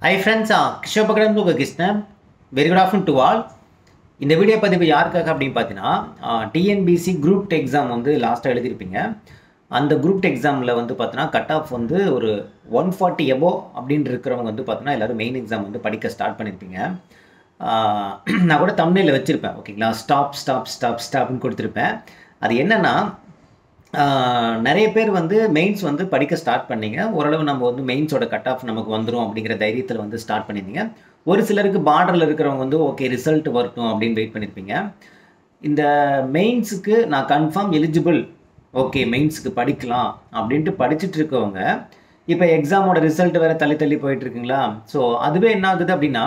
high friends Kishobakaran உங்கள் Krishnan very good afternoon to all இந்த video பதிவு யாருக்காக அப்படின்னு பார்த்தீங்கன்னா டிஎன்பிசி குரூப் எக்ஸாம் வந்து லாஸ்ட்டாக எழுதியிருப்பீங்க அந்த குரூப் எக்ஸாமில் வந்து பார்த்தீங்கன்னா கட் ஆஃப் வந்து ஒரு ஒன் ஃபார்ட்டி எபோ அப்படின்னு இருக்கிறவங்க வந்து பார்த்தீங்கன்னா எல்லோரும் மெயின் எக்ஸாம் வந்து படிக்க ஸ்டார்ட் பண்ணியிருப்பீங்க ஆஹ் நான் கூட தமிழில் வச்சுருப்பேன் ஓகேங்களா ஸ்டாப் ஸ்டாப் ஸ்டாப் ஸ்டாப்னு கொடுத்துருப்பேன் அது என்னென்னா ஆஹ் நிறைய பேர் வந்து மெயின்ஸ் வந்து படிக்க ஸ்டார்ட் பண்ணீங்க ஓரளவு நம்ம வந்து மெயின்ஸோட கட் ஆஃப் நமக்கு வந்துடும் அப்படிங்கிற தைரியத்தில் வந்து ஸ்டார்ட் பண்ணியிருந்தீங்க ஒரு சிலருக்கு பார்டரில் இருக்கிறவங்க வந்து ஓகே ரிசல்ட் வரட்டும் அப்படின்னு வெயிட் பண்ணியிருப்பீங்க இந்த மெயின்ஸுக்கு நான் கன்ஃபார்ம் எலிஜிபிள் ஓகே மெயின்ஸுக்கு படிக்கலாம் அப்படின்ட்டு படிச்சுட்டு இருக்கவங்க இப்போ எக்ஸாமோட ரிசல்ட் வேறு தள்ளி தள்ளி போயிட்டு இருக்குங்களா ஸோ அதுவே என்ன ஆகுது அப்படின்னா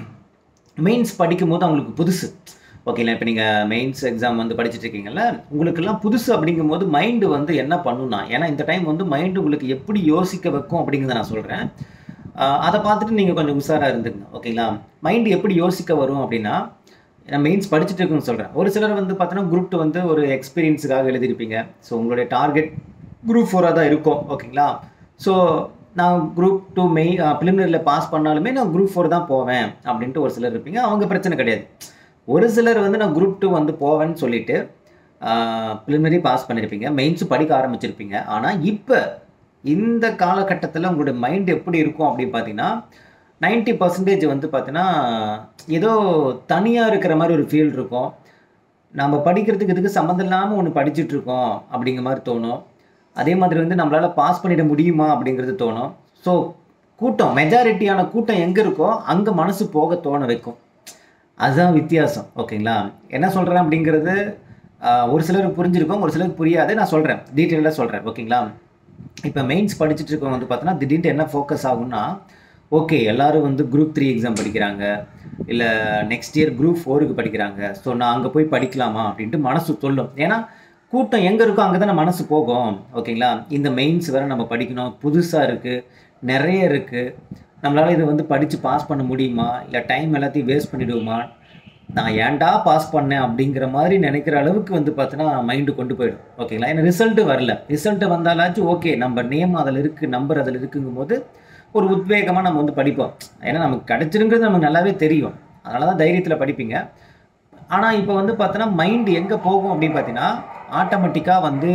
மெயின்ஸ் படிக்கும்போது அவங்களுக்கு புதுசு ஓகேங்களா இப்போ நீங்கள் மெயின்ஸ் எக்ஸாம் வந்து படிச்சுட்டு இருக்கீங்கல்ல உங்களுக்கெல்லாம் புதுசு அப்படிங்கும்போது மைண்டு வந்து என்ன பண்ணுன்னா ஏன்னா இந்த டைம் வந்து மைண்டு உங்களுக்கு எப்படி யோசிக்க வைக்கும் அப்படிங்கிறத நான் சொல்கிறேன் அதை பார்த்துட்டு நீங்கள் கொஞ்சம் உஷாராக இருந்துங்க ஓகேங்களா மைண்டு எப்படி யோசிக்க வரும் அப்படின்னா நான் மெயின்ஸ் படிச்சுட்டு இருக்குன்னு சொல்கிறேன் ஒரு சிலர் வந்து பார்த்தோன்னா குரூப் டூ வந்து ஒரு எக்ஸ்பீரியன்ஸுக்காக எழுதியிருப்பீங்க ஸோ உங்களுடைய டார்கெட் குரூப் ஃபோராக தான் இருக்கும் ஓகேங்களா ஸோ நான் குரூப் டூ மெய் ப்ரிலிமினரியில் பாஸ் பண்ணாலுமே நான் குரூப் ஃபோர் தான் போவேன் அப்படின்ட்டு ஒரு சிலர் இருப்பீங்க அவங்க பிரச்சனை கிடையாது ஒரு சிலர் வந்து நான் குரூப் டூ வந்து போவேன்னு சொல்லிட்டு ப்ரிலிமினரி பாஸ் பண்ணியிருப்பீங்க மெயின்ஸும் படிக்க ஆரம்பிச்சிருப்பீங்க ஆனால் இப்போ இந்த காலகட்டத்தில் உங்களுடைய மைண்ட் எப்படி இருக்கும் அப்படின்னு பார்த்தீங்கன்னா நைன்ட்டி பர்சன்டேஜ் வந்து பார்த்தீங்கன்னா ஏதோ தனியாக இருக்கிற மாதிரி ஒரு ஃபீல் இருக்கும் நம்ம படிக்கிறதுக்கு இதுக்கு சம்மந்தம் இல்லாமல் ஒன்று படிச்சுட்டு இருக்கோம் அப்படிங்கிற மாதிரி தோணும் அதே மாதிரி வந்து நம்மளால் பாஸ் பண்ணிட முடியுமா அப்படிங்கிறது தோணும் ஸோ கூட்டம் மெஜாரிட்டியான கூட்டம் எங்கே இருக்கோ அங்கே மனசு போக தோண வைக்கும் அதுதான் வித்தியாசம் ஓகேங்களா என்ன சொல்கிறேன் அப்படிங்கிறது ஆஹ், ஒரு சிலருக்கு புரிஞ்சிருக்கும் ஒரு சிலருக்கு புரியாது நான் சொல்கிறேன் டீட்டெயிலாக சொல்கிறேன் ஓகேங்களா இப்போ மெயின்ஸ் படிச்சுட்டு இருக்கவங்க வந்து பார்த்தோன்னா திடீர்னு என்ன ஃபோக்கஸ் ஆகும்னா ஓகே எல்லாரும் வந்து குரூப் த்ரீ எக்ஸாம் படிக்கிறாங்க இல்லை நெக்ஸ்ட் இயர் குரூப் ஃபோருக்கு படிக்கிறாங்க ஸோ நான் அங்கே போய் படிக்கலாமா அப்படின்ட்டு மனசு சொல்லும் ஏன்னா கூட்டம் எங்கே இருக்கோ அங்கே தானே மனசு போகும் ஓகேங்களா இந்த மெயின்ஸ் வேறு நம்ம படிக்கணும் புதுசாக இருக்குது நிறைய இருக்குது நம்மளால் இதை வந்து படித்து பாஸ் பண்ண முடியுமா இல்லை டைம் எல்லாத்தையும் வேஸ்ட் பண்ணிடுவோமா நான் ஏன்டா பாஸ் பண்ணேன் அப்படிங்கிற மாதிரி நினைக்கிற அளவுக்கு வந்து பார்த்தோன்னா மைண்டு கொண்டு போயிடும் ஓகேங்களா ஏன்னா ரிசல்ட்டு வரல ரிசல்ட்டு வந்தாலாச்சும் ஓகே நம்ம நேம் அதில் இருக்குது நம்பர் அதில் இருக்குங்கும் போது ஒரு உத்வேகமாக நம்ம வந்து படிப்போம் ஏன்னா நமக்கு கிடச்சிருங்கிறது நமக்கு நல்லாவே தெரியும் அதனால தான் தைரியத்தில் படிப்பீங்க ஆனால் இப்போ வந்து பார்த்தோன்னா மைண்டு எங்கே போகும் அப்படின்னு பார்த்தீங்கன்னா ஆட்டோமேட்டிக்காக வந்து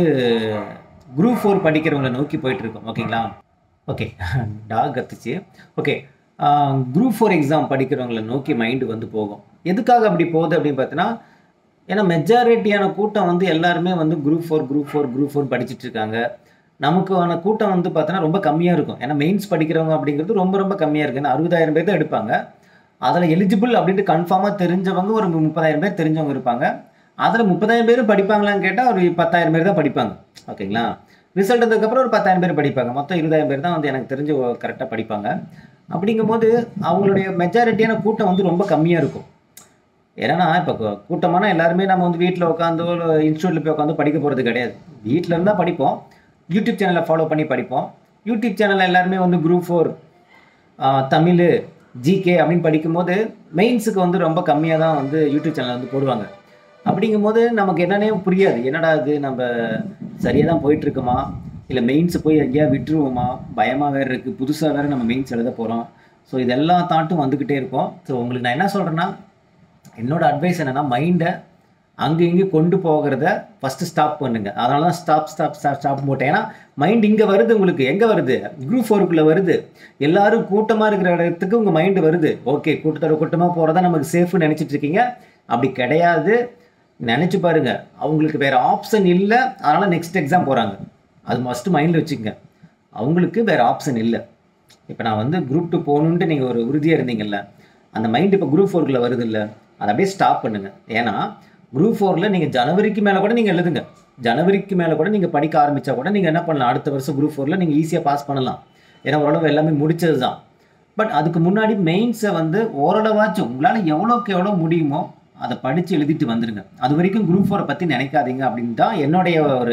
குரூப் ஃபோர் படிக்கிறவங்களை நோக்கி போயிட்டுருக்கோம் ஓகேங்களா ஓகே டாக் கத்துச்சு ஓகே குரூப் ஃபோர் எக்ஸாம் படிக்கிறவங்களை நோக்கி மைண்டு வந்து போகும் எதுக்காக அப்படி போகுது அப்படின்னு பார்த்தீங்கன்னா ஏன்னா மெஜாரிட்டியான கூட்டம் வந்து எல்லாருமே வந்து group four group four group four படிச்சுட்டு இருக்காங்க நமக்கான கூட்டம் வந்து பார்த்தோன்னா ரொம்ப கம்மியாக இருக்கும் ஏன்னா மெயின்ஸ் படிக்கிறவங்க அப்படிங்கிறது ரொம்ப ரொம்ப கம்மியாக இருக்குது ஏன்னா அறுபதாயிரம் பேர் தான் எடுப்பாங்க அதில் எலிஜிபிள் அப்படின்ட்டு கன்ஃபார்மாக தெரிஞ்சவங்க ஒரு முப்பதாயிரம் பேர் தெரிஞ்சவங்க இருப்பாங்க அதில் முப்பதாயிரம் பேரும் படிப்பாங்களான்னு கேட்டால் ஒரு பத்தாயிரம் பேர் தான் படிப்பாங்க ஓகேங்களா ரிசல்ட் வந்ததுக்கப்புறம் ஒரு பத்தாயிரம் பேர் படிப்பாங்க மொத்தம் இருபதாயிரம் பேர் தான் வந்து எனக்கு தெரிஞ்சு கரெக்டாக படிப்பாங்க அப்படிங்கும்போது அவங்களுடைய மெஜாரிட்டியான கூட்டம் வந்து ரொம்ப கம்மியாக இருக்கும் ஏன்னா இப்போ கூட்டமான எல்லாருமே நம்ம வந்து வீட்டில் உட்காந்தோ இன்ஸ்டியூட்டில் போய் உட்காந்து படிக்க போகிறது கிடையாது வீட்டில் இருந்தால் படிப்போம் யூடியூப் சேனலை ஃபாலோ பண்ணி படிப்போம் யூடியூப் சேனலில் எல்லாருமே வந்து குரூப் ஃபோர் தமிழ் ஜிகே அப்படின்னு படிக்கும்போது மெயின்ஸுக்கு வந்து ரொம்ப கம்மியாக தான் வந்து யூடியூப் சேனல் வந்து போடுவாங்க அப்படிங்கும்போது நமக்கு என்னன்னே புரியாது என்னடா இது நம்ம சரியாக தான் போயிட்டுருக்குமா இல்லை மெயின்ஸ் போய் எங்கேயா விட்டுருவோமா பயமாக வேறு இருக்குது புதுசாக வேறு நம்ம மெயின்ஸ் எழுத போகிறோம் ஸோ இது எல்லா தாட்டும் வந்துக்கிட்டே இருக்கும் ஸோ உங்களுக்கு நான் என்ன சொல்கிறேன்னா என்னோட அட்வைஸ் என்னென்னா மைண்டை அங்கே இங்கே கொண்டு போகிறத ஃபஸ்ட்டு ஸ்டாப் பண்ணுங்க அதனால தான் ஸ்டாப் ஸ்டாப் ஸ்டாப் ஸ்டாப் போட்டேன் ஏன்னா மைண்ட் இங்கே வருது உங்களுக்கு எங்கே வருது குரூப் ஃபோருக்குள்ளே வருது எல்லாரும் கூட்டமாக இருக்கிற இடத்துக்கு உங்கள் மைண்டு வருது ஓகே கூட்டத்தோட கூட்டமாக போகிறதா நமக்கு சேஃப்னு நினச்சிட்டு இருக்கீங்க அப்படி கிடையாது நினச்சி பாருங்க அவங்களுக்கு வேறு ஆப்ஷன் இல்லை அதனால் நெக்ஸ்ட் எக்ஸாம் போகிறாங்க அது மஸ்ட்டு மைண்டில் வச்சுக்கங்க அவங்களுக்கு வேறு ஆப்ஷன் இல்லை இப்போ நான் வந்து குரூப் டூ போகணுன்ட்டு நீங்கள் ஒரு உறுதியாக இருந்தீங்கல்ல அந்த மைண்ட் இப்போ குரூப் ஃபோருக்குள்ளே வருது இல்லை அதை அப்படியே ஸ்டாப் பண்ணுங்கள் ஏன்னா குரூப் ஃபோரில் நீங்கள் ஜனவரிக்கு மேலே கூட நீங்கள் எழுதுங்க ஜனவரிக்கு மேலே கூட நீங்கள் படிக்க ஆரம்பித்தா கூட நீங்கள் என்ன பண்ணலாம் அடுத்த வருஷம் குரூப் ஃபோரில் நீங்கள் ஈஸியாக பாஸ் பண்ணலாம் ஏன்னா ஓரளவு எல்லாமே முடிச்சது தான் பட் அதுக்கு முன்னாடி மெயின்ஸை வந்து ஓரளவாச்சும் உங்களால் எவ்வளோக்கு எவ்வளோ முடியுமோ அதை படித்து எழுதிட்டு வந்துடுங்க அது வரைக்கும் குரூப் ஃபோரை பற்றி நினைக்காதீங்க அப்படின்னு தான் என்னுடைய ஒரு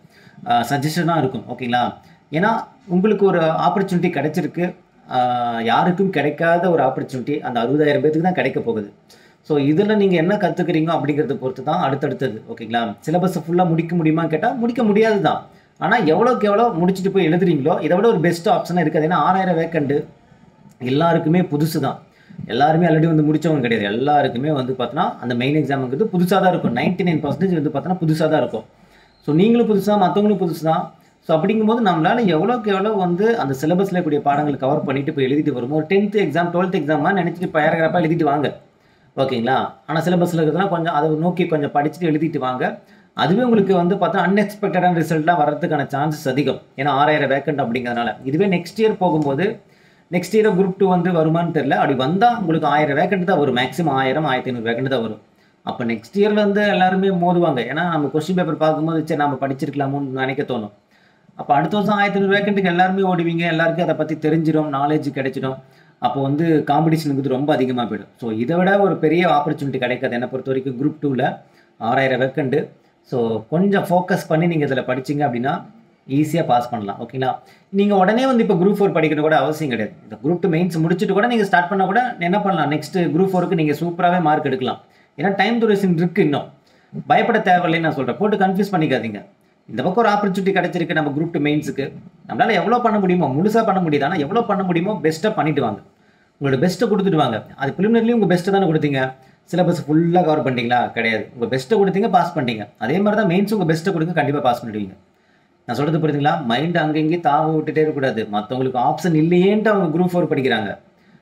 சஜஷனாக இருக்கும் ஓகேங்களா ஏன்னா உங்களுக்கு ஒரு ஆப்பர்ச்சுனிட்டி கிடைச்சிருக்கு ஆஹ் யாருக்கும் கிடைக்காத ஒரு ஆப்பர்ச்சுனிட்டி அந்த அறுபதாயிரம் பேத்துக்கு தான் கிடைக்க போகுது ஸோ இதில் நீங்கள் என்ன கற்றுக்குறீங்க அப்படிங்கிறத பொறுத்து தான் அடுத்தடுத்தது ஓகேங்களா சிலபஸை ஃபுல்லாக முடிக்க முடியுமான்னு கேட்டால் முடிக்க முடியாது தான் ஆனால் எவ்வளோக்கு எவ்வளோ முடிச்சுட்டு போய் எழுதுறீங்களோ இதை விட ஒரு பெஸ்ட் ஆப்ஷனாக இருக்காது ஏன்னா ஆறாயிரம் வேக்கண்டு எல்லாருக்குமே புதுசு தான் எல்லாருமே ஆல்ரெடி வந்து முடிச்சவங்க கிடையாது எல்லாருக்குமே வந்து பார்த்தோன்னா அந்த மெயின் எக்ஸாமுங்கிறது புதுசாக தான் இருக்கும் நைன்டி நைன் பர்சன்டேஜ் வந்து பார்த்தோன்னா புதுசாக தான் இருக்கும் ஸோ நீங்களும் புதுசு தான் மற்றவங்களும் புதுசு தான் ஸோ அப்படிங்கும்போது நம்மளால எவ்வளோக்கு எவ்வளோ வந்து அந்த சிலபஸில் இருக்கக்கூடிய பாடங்கள் கவர் பண்ணிட்டு போய் எழுதிட்டு வரும் ஒரு டென்த்து எக்ஸாம் டுவெல்த் எக்ஸாமாக நினச்சிட்டு பேராகிராஃபாக எழுதிட்டு வாங்க ஓகேங்களா ஆனால் சிலபஸில் இருக்கிறதுலாம் கொஞ்சம் அதை நோக்கி கொஞ்சம் படிச்சுட்டு எழுதிட்டு வாங்க அதுவே உங்களுக்கு வந்து பார்த்தா அன்எக்ஸ்பெக்டடான ரிசல்ட்லாம் வர்றதுக்கான சான்சஸ் அதிகம் ஏன்னா ஆறாயிரம் வேக்கண்ட் அப்படிங்கிறதுனால இதுவே நெக்ஸ்ட் இயர் போகும்போது நெக்ஸ்ட் இயர் குரூப் டூ வந்து வருமான்னு தெரியல அப்படி வந்தால் உங்களுக்கு ஆயிரம் வேக்கண்ட் தான் வரும் மேக்ஸிமம் ஆயிரம் ஆயிரத்தி ஐநூறு வேக்கண்ட் தான் வரும் அப்போ நெக்ஸ்ட் இயர்ல வந்து எல்லாருமே மோதுவாங்க ஏன்னா நம்ம கொஸ்டின் பேப்பர் பார்க்கும்போது சரி நம்ம படிச்சிருக்கலாமோன்னு நினைக்க தோணும் அப்போ அடுத்த வருஷம் ஆயிரத்தி ஐநூறு வேக்கண்ட்டுக்கு எல்லாருமே ஓடுவீங்க எல்லாருக்கும் அதை பற்றி தெரிஞ்சிடும் நாலேஜ் கிடைச்சிடும் அப்போ வந்து காம்படிஷனுக்கு ரொம்ப அதிகமாக போயிடும் ஸோ இதை விட ஒரு பெரிய ஆப்பர்ச்சுனிட்டி கிடைக்காது என்னை பொறுத்த வரைக்கும் குரூப் டூவில் ஆறாயிரம் வேக்கண்டு ஸோ கொஞ்சம் ஃபோக்கஸ் பண்ணி நீங்கள் இதில் படிச்சீங்க அப்படின்னா ஈஸியாக பாஸ் பண்ணலாம் ஓகேங்களா நீங்கள் உடனே வந்து இப்போ குரூப் ஃபோர் படிக்கணும் கூட அவசியம் கிடையாது இந்த குரூப் டூ மெயின்ஸ் முடிச்சுட்டு கூட நீங்கள் ஸ்டார்ட் பண்ணால் கூட என்ன பண்ணலாம் நெக்ஸ்ட் குரூப் ஃபோருக்கு நீங்கள் சூப்பராகவே மார்க் எடுக்கலாம் ஏன்னா டைம் duration இருக்கு இன்னும் பயப்பட தேவையில்லைன்னு நான் சொல்கிறேன் போட்டு கன்ஃபியூஸ் பண்ணிக்காதீங்க இந்த பக்கம் ஒரு ஆப்பர்ச்சுனிட்டி கிடைச்சிருக்கு நம்ம குரூப் டூ மெயின்ஸுக்கு நம்மளால எவ்வளோ பண்ண முடியுமோ முழுசாக பண்ண முடியுது ஆனால் எவ்வளோ பண்ண முடியுமோ பெஸ்ட்டாக பண்ணிட்டு வாங்க உங்களோட பெஸ்ட்டை கொடுத்துட்டு வாங்க அது ப்ரிலிமினரிலையும் உங்கள் பெஸ்ட்டை தானே கொடுத்தீங்க சிலபஸ் ஃபுல்லாக கவர் பண்ணிட்டீங்களா கிடையாது உங்கள் பெஸ்ட்டை கொடுத்தீங்க பாஸ் பண்ணிட்டீங்க அதே மாதிரி தான் மெயின்ஸ் உங்கள் பெஸ்ட்டை கொடுங்க கண்டிப்பாக பாஸ் பண்ணிடுவீங்க நான் சொல்கிறது புரியுதுங்களா மைண்ட் அங்கங்கேயும் தாவ விட்டுட்டே இருக்கக்கூடாது மற்றவங்களுக்கு ஆப்ஷன் இல்லையேன்ட்டு அவங்க குரூப் ஃபோர் படிக்கிறாங்க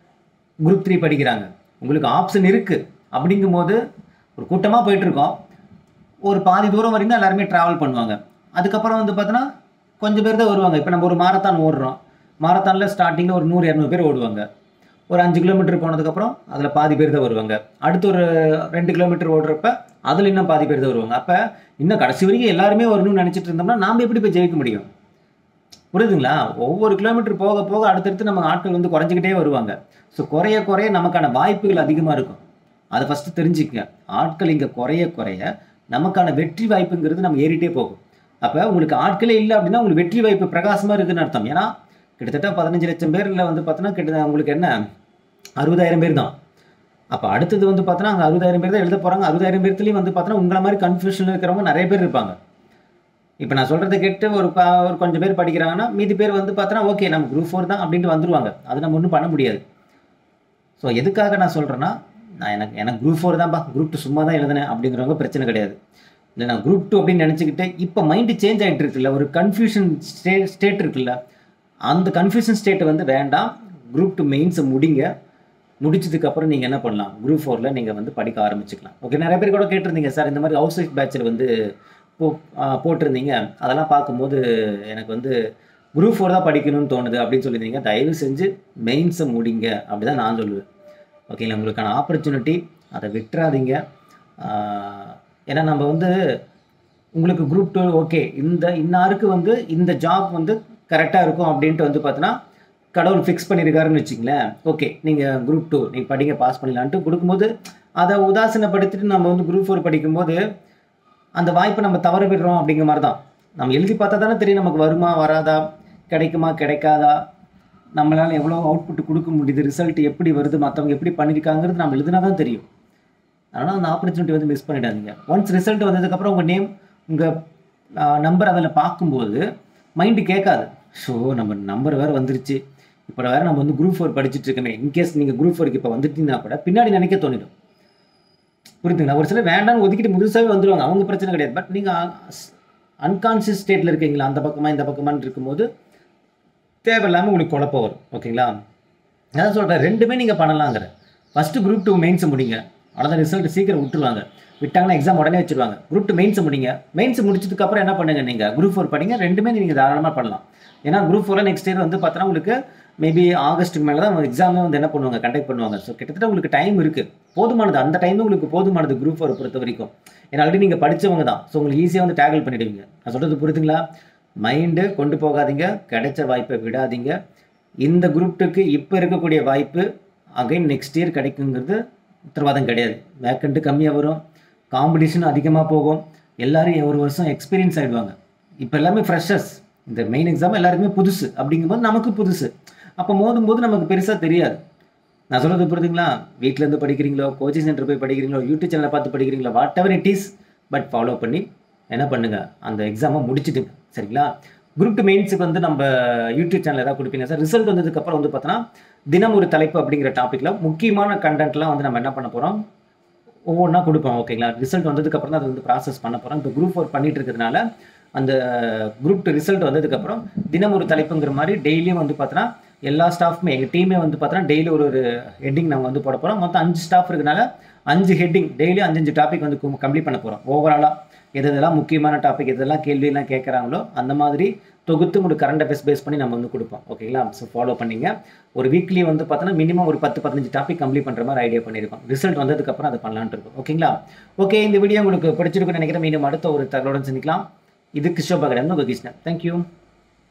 குரூப் த்ரீ படிக்கிறாங்க உங்களுக்கு ஆப்ஷன் இருக்குது அப்படிங்கும்போது ஒரு கூட்டமாக போயிட்டுருக்கோம் ஒரு பாதி தூரம் வரைக்கும் தான் எல்லாருமே ட்ராவல் பண்ணுவாங்க அதுக்கப்புறம் வந்து பார்த்தோன்னா கொஞ்சம் பேர் தான் வருவாங்க இப்போ நம்ம ஒரு மாரத்தான் ஓடுறோம் மாரத்தானில் ஸ்டார்டிங்கில் ஒரு நூறு இரநூறு பேர் ஓடுவாங்க ஒரு அஞ்சு கிலோமீட்டர் போனதுக்கப்புறம் அதில் பாதி பேர் தான் வருவாங்க அடுத்து ஒரு ரெண்டு கிலோமீட்டர் ஓடுறப்ப அதில் இன்னும் பாதி பேர் தான் வருவாங்க அப்போ இன்னும் கடைசி வரைக்கும் எல்லாருமே வரணும்னு நினச்சிட்டு இருந்தோம்னா நாம் எப்படி போய் ஜெயிக்க முடியும் புரியுதுங்களா ஒவ்வொரு கிலோமீட்டர் போக போக அடுத்தடுத்து நம்ம ஆட்கள் வந்து குறைஞ்சிக்கிட்டே வருவாங்க ஸோ குறைய குறைய நமக்கான வாய்ப்புகள் அதிகமாக இருக்கும் அதை ஃபஸ்ட்டு தெரிஞ்சுக்கங்க ஆட்கள் இங்கே குறைய குறைய நமக்கான வெற்றி வாய்ப்புங்கிறது நம்ம ஏறிட்டே போகும் அப்போ உங்களுக்கு ஆட்களே இல்லை அப்படின்னா உங்களுக்கு வெற்றி வாய்ப்பு பிரகாசமாக இருக்குன்னு அர்த்தம் ஏன்னா கிட்டத்தட்ட பதினஞ்சு லட்சம் பேரில் வந்து பார்த்தோன்னா கிட்ட உங்களுக்கு என்ன அறுபதாயிரம் பேர் தான் அப்போ அடுத்தது வந்து பார்த்தோன்னா அங்கே அறுபதாயிரம் பேர் தான் எழுத போகிறாங்க அறுபதாயிரம் பேர்த்துலேயும் வந்து பார்த்தோன்னா உங்களை மாதிரி கன்ஃபியூஷனில் இருக்கிறவங்க நிறைய பேர் இருப்பாங்க இப்போ நான் சொல்கிறத கேட்டு ஒரு ப- ஒரு கொஞ்சம் பேர் படிக்கிறாங்கன்னா மீதி பேர் வந்து பார்த்தோன்னா ஓகே நம்ம குரூப் ஃபோர் தான் அப்படின்ட்டு வந்துருவாங்க அது நம்ம ஒன்றும் பண்ண முடியாது ஸோ எதுக்காக நான் சொல்கிறேன்னா நான் எனக்கு எனக்கு குரூப் ஃபோர் தான்ப்பா குரூப் டூ சும்மா தான் எழுதினேன் அப்படிங்கிறவங்க பிரச்சனை கிடையாது இல்லை நான் குரூப் டூ அப்படின்னு நினச்சிக்கிட்டு இப்போ மைண்டு சேஞ்ச் ஆகிட்டு இருக்குல்ல ஒரு கன்ஃபியூஷன் ஸ்டே ஸ்டேட் இருக்குல்ல அந்த கன்ஃபியூஷன் ஸ்டேட்டை வந்து வேண்டாம் குரூப் டூ மெயின்ஸை முடிங்க முடிச்சதுக்கப்புறம் நீங்கள் என்ன பண்ணலாம் குரூப் ஃபோரில் நீங்கள் வந்து படிக்க ஆரம்பிச்சுக்கலாம் ஓகே நிறைய பேர் கூட கேட்டிருந்தீங்க சார் இந்த மாதிரி ஹவுஸ் ஒய்ஃப் பேட்சில் வந்து போ ஆ, போட்டிருந்தீங்க அதெல்லாம் பார்க்கும்போது எனக்கு வந்து குரூப் ஃபோர் தான் படிக்கணும்னு தோணுது அப்படின்னு சொல்லியிருந்தீங்க தயவு செஞ்சு மெயின்ஸை முடிங்க அப்படி தான் நான் சொல்லுவேன் ஓகேங்களா உங்களுக்கான ஆப்பர்ச்சுனிட்டி அதை விட்டுறாதீங்க ஆஹ் ஏன்னா நம்ம வந்து உங்களுக்கு குரூப் டூ ஓகே இந்த இன்னாருக்கு வந்து இந்த ஜாப் வந்து கரெக்டாக இருக்கும் அப்படின்ட்டு வந்து பார்த்தோன்னா கடவுள் ஃபிக்ஸ் பண்ணியிருக்காருன்னு வச்சுங்களேன் ஓகே நீங்கள் குரூப் டூ நீங்கள் படிங்க பாஸ் பண்ணலான்ட்டு கொடுக்கும்போது அதை உதாசீனப்படுத்திட்டு நம்ம வந்து குரூப் ஃபோர் படிக்கும்போது அந்த வாய்ப்பை நம்ம தவற விடுறோம் அப்படிங்கிற மாதிரி தான் நம்ம எழுதி பார்த்தா தானே தெரியும் நமக்கு வருமா வராதா கிடைக்குமா கிடைக்காதா நம்மளால் எவ்வளோ அவுட்புட் கொடுக்க முடியுது ரிசல்ட் எப்படி வருது மற்றவங்க எப்படி பண்ணியிருக்காங்கிறது நம்ம எழுதினா தான் தெரியும் அதனால் அந்த ஆப்பர்ச்சுனிட்டி வந்து மிஸ் பண்ணிடாதீங்க ஒன்ஸ் ரிசல்ட் வந்ததுக்கப்புறம் உங்கள் நேம் உங்கள் நம்பர் அதில் பார்க்கும்போது மைண்டு கேட்காது ஸோ நம்ம நம்பர் வேறு வந்துருச்சு இப்போ வேறு நம்ம வந்து குரூப் ஃபோர் படிச்சுட்டு இருக்கமே இன்கேஸ் நீங்கள் குரூப் ஃபோருக்கு இப்போ வந்துட்டீங்கன்னா கூட பின்னாடி நினைக்க தோணிடும் புரியுதுங்களா ஒரு சிலர் வேண்டாம்னு ஒதுக்கிட்டு முழுசாவே வந்துருவாங்க அவங்க பிரச்சனை கிடையாது பட் நீங்கள் அன்கான்சியஸ் ஸ்டேட்டில் இருக்கீங்களா அந்த பக்கமா இந்த பக்கமான்னு இருக்கும்போது தேவையில்லாமல் உங்களுக்கு குழப்பம் வரும் ஓகேங்களா அதான் சொல்கிறேன் ரெண்டுமே நீங்கள் பண்ணலாங்கிற ஃபஸ்ட்டு குரூப் டூ மெயின்ஸை முடிங்க அவ்வளோதான் ரிசல்ட் சீக்கிரம் விட்டுருவாங்க விட்டாங்கன்னா எக்ஸாம் உடனே வச்சிருவாங்க குரூப் டூ மெயின்ஸை முடிங்க மெயின்ஸ் முடிச்சதுக்கப்புறம் என்ன பண்ணுங்க நீங்கள் குரூப் ஃபோர் படிங்க ரெண்டுமே நீங்கள் தாராளமாக பண்ணலாம் ஏன்னா குரூப் ஃபோரில் நெக்ஸ்ட் இயர் வந்து பார்த்தோன்னா உங்களுக்கு மேபி ஆகஸ்ட்டுக்கு மேலே தான் எக்ஸாமே வந்து என்ன பண்ணுவாங்க கண்டக்ட் பண்ணுவாங்க ஸோ கிட்டத்தட்ட உங்களுக்கு டைம் இருக்குது போதுமானது அந்த டைம் உங்களுக்கு போதுமானது குரூப் ஃபோரை பொறுத்த வரைக்கும் ஏன்னா ஆல்ரெடி நீங்கள் படிச்சவங்க தான் ஸோ உங்களுக்கு ஈஸியாக வந்து டேக்கிள் பண்ணிடுவீங்க நான் சொல்கிறது புரியுதுங்களா மைண்டு கொண்டு போகாதீங்க கிடைச்ச வாய்ப்பை விடாதீங்க இந்த குரூப்புக்கு இப்போ இருக்கக்கூடிய வாய்ப்பு அகைன் நெக்ஸ்ட் இயர் கிடைக்குங்கிறது உத்தரவாதம் கிடையாது வேக்கண்ட்டு கம்மியாக வரும் காம்படிஷன் அதிகமாக போகும் எல்லாரும் ஒரு வருஷம் எக்ஸ்பீரியன்ஸ் ஆகிடுவாங்க இப்போ எல்லாமே ஃப்ரெஷர்ஸ் இந்த மெயின் எக்ஸாம் எல்லாருக்குமே புதுசு அப்படிங்கும்போது நமக்கு புதுசு அப்போ மோதும் போது நமக்கு பெருசாக தெரியாது நான் சொல்கிறது புரியுதுங்களா வீட்டிலேருந்து படிக்கிறீங்களோ கோச்சிங் சென்டர் போய் படிக்கிறீங்களோ யூடியூப் சேனலை பார்த்து படிக்கிறீங்களோ whatever it is but follow பண்ணி என்ன பண்ணுங்க அந்த எக்ஸாமை முடிச்சிட்டுங்க சரிங்களா குரூப் டூ மெயின்ஸுக்கு வந்து நம்ம யூடியூப் சேனல் ஏதாவது கொடுப்பீங்க சார் ரிசல்ட் வந்ததுக்கப்புறம் வந்து பார்த்தோன்னா தினம் ஒரு தலைப்பு அப்படிங்கிற டாப்பிக்கில் முக்கியமான கண்டென்ட்லாம் வந்து நம்ம என்ன பண்ண போகிறோம் ஒவ்வொன்றா கொடுப்போம் ஓகேங்களா ரிசல்ட் வந்ததுக்கப்புறம் தான் அதை வந்து ப்ராசஸ் பண்ண போகிறோம் இப்போ குரூப் ஃபோர் பண்ணிட்டு இருக்கிறதுனால அந்த குரூப் டூ ரிசல்ட் வந்ததுக்கப்புறம் தினம் ஒரு தலைப்புங்கிற மாதிரி டெய்லியும் வந்து பார்த்தோன்னா எல்லா ஸ்டாஃப்மே எங்கள் டீமே வந்து பார்த்தோன்னா டெய்லி ஒரு ஒரு ஹெட்டிங் நாங்கள் வந்து போட போகிறோம் மொத்தம் அஞ்சு ஸ்டாஃப் இருக்கனால அஞ்சு ஹெட்டிங் டெய்லி அஞ்சு அஞ்சு டாபிக் வந்து கம்ப்ளீட் பண்ண போகிறோம் ஓவராலாக எது எதெல்லாம் முக்கியமான டாபிக் எதெல்லாம் கேள்வியெல்லாம் கேட்குறாங்களோ அந்த மாதிரி தொகுத்து உங்களுக்கு கரண்ட் அஃபேர்ஸ் பேஸ் பண்ணி நம்ம வந்து கொடுப்போம் ஓகேங்களா ஸோ ஃபாலோ பண்ணிங்க ஒரு வீக்லி வந்து பார்த்தோன்னா மினிமம் ஒரு பத்து பதினஞ்சு டாபிக் கம்ப்ளீட் பண்ணுற மாதிரி ஐடியா பண்ணியிருக்கோம் ரிசல்ட் வந்ததுக்கப்புறம் அதை பண்ணலான்ட்டு இருக்கும் ஓகேங்களா ஓகே இந்த வீடியோ உங்களுக்கு பிடிச்சிருக்குன்னு நினைக்கிறேன் மீண்டும் அடுத்த ஒரு தகவலுடன் சந்திக்கலாம் இது கிருஷ்ண பகடன் உங்கள் கிருஷ்ணன் தேங்க்யூ